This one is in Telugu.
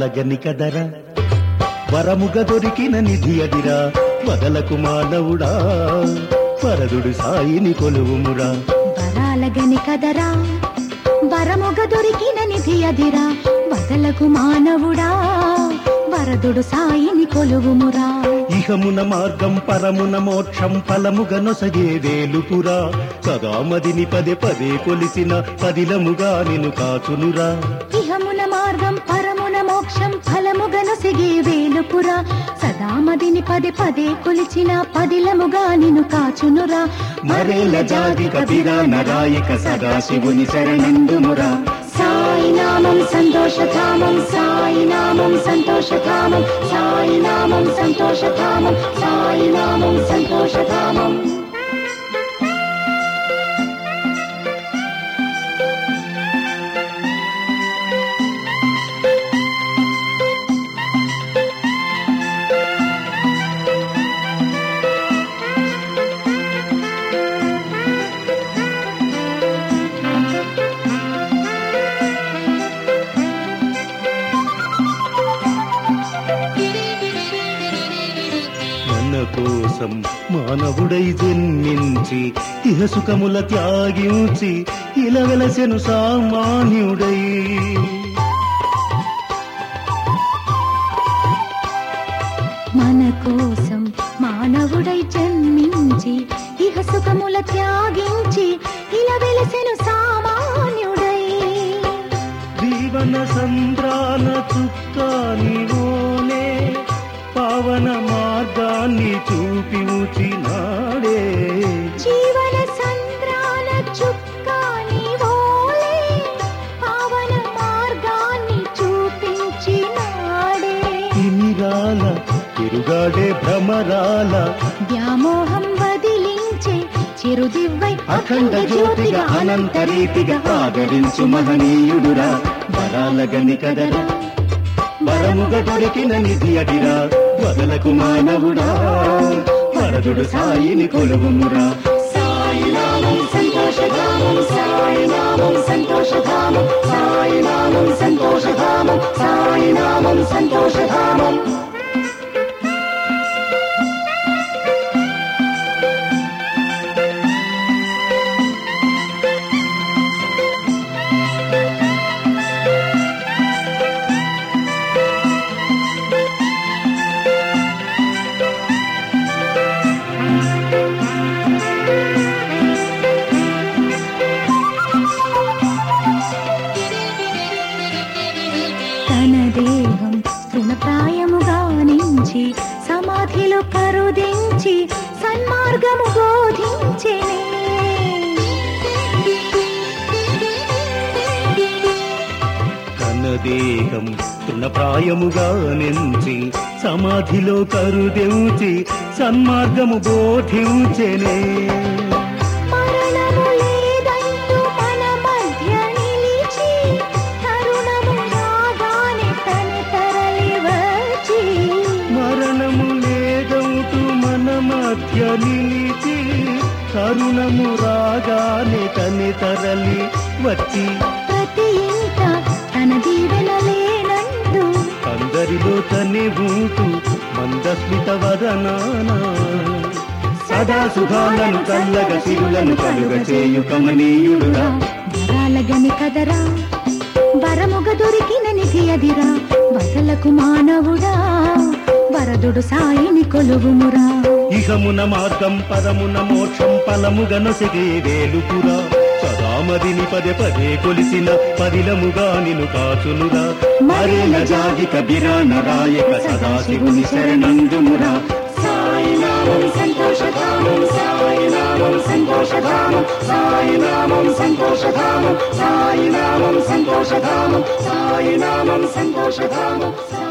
వరాలగని కదరా వరముగ దొరికిన నిధి అదిరా వదలకు మానవుడా వరదుడు సాయిని కొలువుమురా వరాలగని కదరా వరముగ దొరికిన నిధి అదిరా వదలకు మానవుడా వరదుడు సాయిని కొలువుమురా ఇహమున మార్గం పరమున మోక్షం ఫలముగ నొసగే వేలుపురా సదామదిని పదే పదే కొలిసిన పదిలముగా నిన్ను కాచునురా ఇహమున మార్గం పరమున మోక్షం ఫలముగను సిగే వేలుపురా సదామదిని పదే పదే కొలిచిన పదిలముగా నిన్ను కాచునురా మరేల జాతి కపిరా నరాయక సదాశివుని శరణందుమురా సాయి నామం సంతోషధామం సాయి నామం సంతోషధామం సాయి నామం సంతోషధామం సాయి నామం సంతోషధామం మన కోసం మానవుడై జన్మించి ఇహ సుఖముల త్యాగించి ఇలా వెలసెను సామాన్యుడై మన కోసం మానవుడై జన్మించి ఇహ సుఖముల త్యాగించి ఇలా వెలసెను సామాన్యుడై జీవన సంద్రాన చుక్కానివోనే పావన మార్గాన్ని చూపి ఉచినాడే జీవన సంద్రాన చుక్కాని ఓలే పావన మార్గాన్ని చూపించినాడే తిమిరాల తిరుగాడే భ్రమరాల వ్యామోహం వదిలించే చిరుదివ్వై అఖండ జ్యోతిగా అనంత రీతిగా ఆదరించు మహనీయుడురా వరాలగని కదరా వరముగ దొరికిన నిధి అడిరా వదలకు మానవుడా వరదుడు సాయిని కొలువుమురా సాయి నామం సంతోషధామం సాయి నామం సంతోషధామం సాయి నామం సంతోషధామం సాయి నామం సంతోషధామం తన దేహం తృణప్రాయముగా నుంచి సమాధిలో కరుదించి సన్మార్గము బోధించెనే తన దేహం తృణప్రాయముగా నెంచి సమాధిలో కరుదెంచి సన్మార్గము బోధించెనే మరణము లేదంటూ మన మధ్య నిలిచి తరుణము రాగానే తన తరలి వచ్చి మరణము లేదవుతూ మన మధ్య నిలిచి తరుణము రాగానే తని తరలి వచ్చి ప్రతి ఇంట తన దీవెన లేనంటూ అందరిలో తనే ఉంటూ మందస్మిత వదనాన సదా శుభాలను కల్లగ సిరులను కలుగ చేయు కమనీయుడురా వరాలగని కదరా వరముగ దొరికిన నిధి అదిరా వదలకు మానవుడా వరదుడు సాయిని కొలువుమురా ఇహమున మార్గం పరమున మోక్షం ఫలముగనొసగే వేలుపురా సదామదిని పదే పదే కొలిసిన పదిలముగా నిను కాచునురా మరేల జాగి కబిరా నరాయక సదాశివుని శరణందుమురా సాయి నామం సంతోషధామం సాయి నామం సంతోషధామం సాయి నామం సంతోషధామం సాయి నామం సంతోషధామం సాయి నామం సంతోషధామం